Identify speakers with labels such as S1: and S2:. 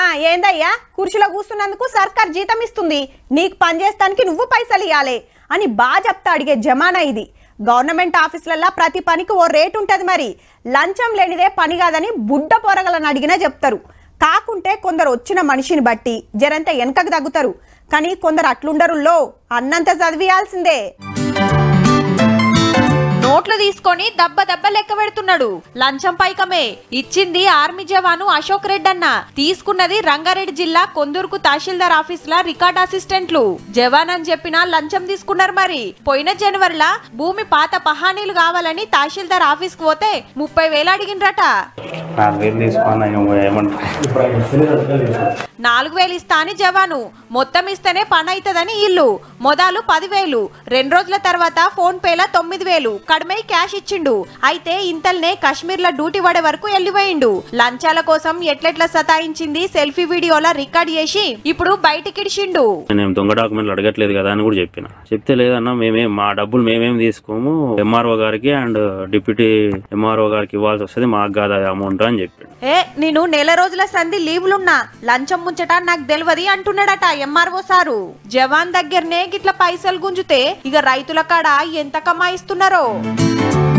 S1: ఏందయ్యా కుర్చీలో కూర్చున్నందుకు సర్కార్ జీతం ఇస్తుంది నీకు పని చేస్తానికి నువ్వు పైసలు ఇవ్వాలి అని బాగా చెప్తా అడిగే జమానా ఇది గవర్నమెంట్ ఆఫీసులల్లో ప్రతి పనికి ఓ రేటు ఉంటుంది మరి లంచం లేనిదే పని కాదని బుడ్డ పొరగలను అడిగినా చెప్తారు కాకుంటే కొందరు వచ్చిన మనిషిని బట్టి జరంత వెనకకు తగ్గుతారు కానీ కొందరు అట్లుండరు లో అన్నంత చదివియాల్సిందే
S2: నోట్లు తీసుకొని దబ్బ దబ్బ లెక్క పెడుతున్నాడు లంచం పైకమే ఇచ్చింది ఆర్మీ జవాను అశోక్ రెడ్డి అన్న తీసుకున్నది రంగారెడ్డి జిల్లా కొందూరుకు తహసీల్దార్ ఆఫీస్ లా రికార్డ్ అసిస్టెంట్లు జవాన్ అని చెప్పినా లంచం తీసుకున్నారు మరి పోయిన జనవరిలా భూమి పాత పహానీలు కావాలని తహసీల్దార్ ఆఫీస్ కు పోతే ముప్పై వేలు అడిగినరట
S3: నాలుగు వేలు తీసుకున్నా ఏమంటారు
S2: నాలుగు వేలు ఇస్తా అని జవాను మొత్తం ఇస్తేనే పని అవుతుందని ఇల్లు మొదలు పదివేలు రెండు రోజుల తర్వాత ఫోన్ పేల తొమ్మిది వేలు కడిమై క్యాష్ ఇచ్చిండు అయితే ఇంతల్నే కాశ్మీర్ లో డ్యూటీ పడే వరకు వెళ్ళిపోయిండు లంచాల కోసం ఎట్లెట్ల సతాయించింది సెల్ఫీ వీడియోలా రికార్డ్ చేసి ఇప్పుడు బయటికిడిచిండు
S3: నేను దొంగ డాక్యుమెంట్లు అడగట్లేదు కదా అని కూడా చెప్పిన చెప్తే లేదన్నా మేమేం మా డబ్బులు మేమేం తీసుకోము ఎంఆర్ఓ గారికి అండ్ డిప్యూటీ ఎంఆర్ఓ గారికి ఇవ్వాల్సి వస్తుంది మాకు కాదు అమౌంట్ అని చెప్పాడు
S2: ఏ నేను నెల రోజుల సంధి లీవులున్నా లంచం ముంచట నాకు తెలియదు అంటున్నాడట ఎంఆర్ఓ సారు జవాన్ దగ్గరనే గిట్ల పైసలు గుంజుతే ఇక రైతుల కాడ ఎంత కమాయిస్తున్నారో